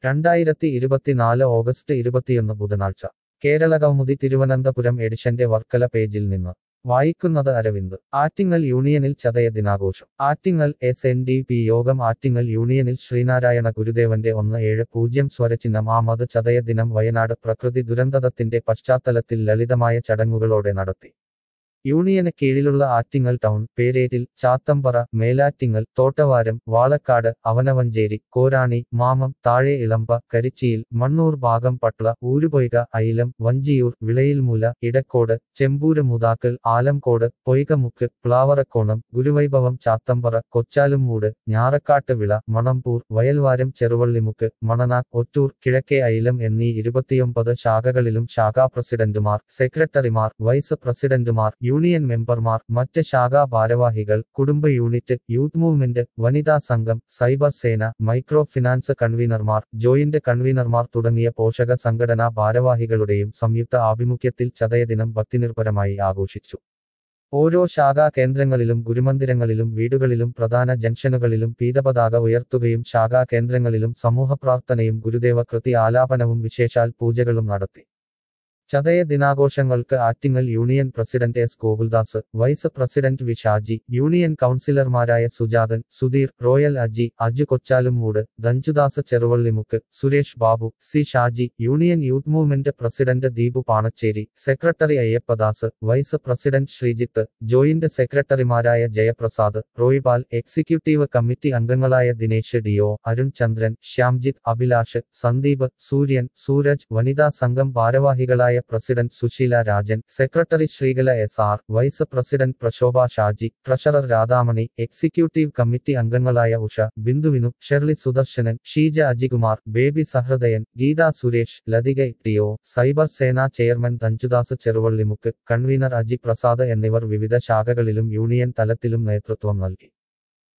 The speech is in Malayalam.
രണ്ടായിരത്തി ഇരുപത്തിനാല് ഓഗസ്റ്റ് ഇരുപത്തിയൊന്ന് ബുധനാഴ്ച കേരള കൗമുദി തിരുവനന്തപുരം എഡിഷന്റെ വർക്കല പേജിൽ നിന്ന് വായിക്കുന്നത് അരവിന്ദ് ആറ്റിങ്ങൽ യൂണിയനിൽ ചതയ ദിനാഘോഷം Attingal S N D P യോഗം ആറ്റിങ്ങൽ യൂണിയനിൽ ശ്രീനാരായണ ഗുരുദേവന്റെ ഒന്ന് ഏഴ് പൂജ്യം സ്വരചിഹ്നം ആമത് ചതയ ദിനം വയനാട് പ്രകൃതി ദുരന്തത്തിന്റെ പശ്ചാത്തലത്തിൽ ലളിതമായ ചടങ്ങുകളോടെ നടത്തി യൂണിയന് കീഴിലുള്ള ആറ്റിങ്ങൽ ടൗൺ പേരേറ്റിൽ ചാത്തമ്പറ മേലാറ്റിങ്ങൽ തോട്ടവാരം വാളക്കാട് അവനവഞ്ചേരി കോരാണി മാമം താഴെ ഇളമ്പ കരിച്ചിയിൽ മണ്ണൂർ ഭാഗം പട്ള ഊരുപൊയ്ക ഐലം വഞ്ചിയൂർ വിളയിൽമൂല ഇടക്കോട് ചെമ്പൂര് മുതാക്കൽ ആലംകോട് പൊയ്കമുക്ക് പ്ലാവറക്കോണം ഗുരുവൈഭവം ചാത്തമ്പറ കൊച്ചാലുംമൂട് ഞാറക്കാട്ട് വിള മണമ്പൂർ വയൽവാരം ചെറുവള്ളിമുക്ക് മണനാ ഒറ്റൂർ കിഴക്കേ ഐലം എന്നീ ഇരുപത്തിയൊമ്പത് ശാഖകളിലും ശാഖാ പ്രസിഡന്റുമാർ സെക്രട്ടറിമാർ വൈസ് പ്രസിഡന്റുമാർ യൂണിയൻ മെമ്പർമാർ മറ്റ് ശാഖാ ഭാരവാഹികൾ കുടുംബ യൂണിറ്റ് യൂത്ത് മൂവ്മെന്റ് വനിതാ സംഘം സൈബർ സേന മൈക്രോ ഫിനാൻസ് കൺവീനർമാർ ജോയിന്റ് കൺവീനർമാർ തുടങ്ങിയ പോഷക സംഘടനാ ഭാരവാഹികളുടെയും സംയുക്ത ആഭിമുഖ്യത്തിൽ ചതയദിനം ഭക്തിനിർഭരമായി ആഘോഷിച്ചു ഓരോ ശാഖാ കേന്ദ്രങ്ങളിലും ഗുരുമന്ദിരങ്ങളിലും വീടുകളിലും പ്രധാന ജംഗ്ഷനുകളിലും പീതപതാക ഉയർത്തുകയും ശാഖാ കേന്ദ്രങ്ങളിലും സമൂഹപ്രാർത്ഥനയും ഗുരുദേവ കൃതി ആലാപനവും വിശേഷാൽ പൂജകളും നടത്തി ചതയ ദിനാഘോഷങ്ങൾക്ക് Attingal union president S Gokuldas vice president V Shaji union കൗൺസിലർമാരായ Sujathan Sudheer Royal Aji Aju Kochalummoodu Thanjudas Cheruvallimukku Suresh Babu C Shaji union youth movement president Deepu Panachery secretary Ayyappadas vice president Sreejith joint സെക്രട്ടറിമാരായ ജയപ്രസാദ് റോയ്പാൽ എക്സിക്യൂട്ടീവ് കമ്മിറ്റി അംഗങ്ങളായ ദിനേശ് ഡിയോ അരുൺ ചന്ദ്രൻ ശ്യാംജിത്ത് അഭിലാഷ് സന്ദീപ് സൂര്യൻ സൂരജ് വനിതാ സംഘം ഭാരവാഹികളായ president Susheela Rajan secretary Sreekala S R vice president Prashobha Shaji treasurer Radhamani executive committee അംഗങ്ങളായ ഉഷ ബിന്ദുവിനു ഷെർലി സുദർശനൻ ഷീജ അജികുമാർ ബേബി സഹൃദയൻ ഗീത സുരേഷ് ലതിക ടിയോ സൈബർ സേന ചെയർമാൻ തഞ്ചുദാസ് ചെറുവള്ളിമുക്ക് കൺവീനർ അജി പ്രസാദ് എന്നിവർ വിവിധ ശാഖകളിലും യൂണിയൻ തലത്തിലും നേതൃത്വം നൽകി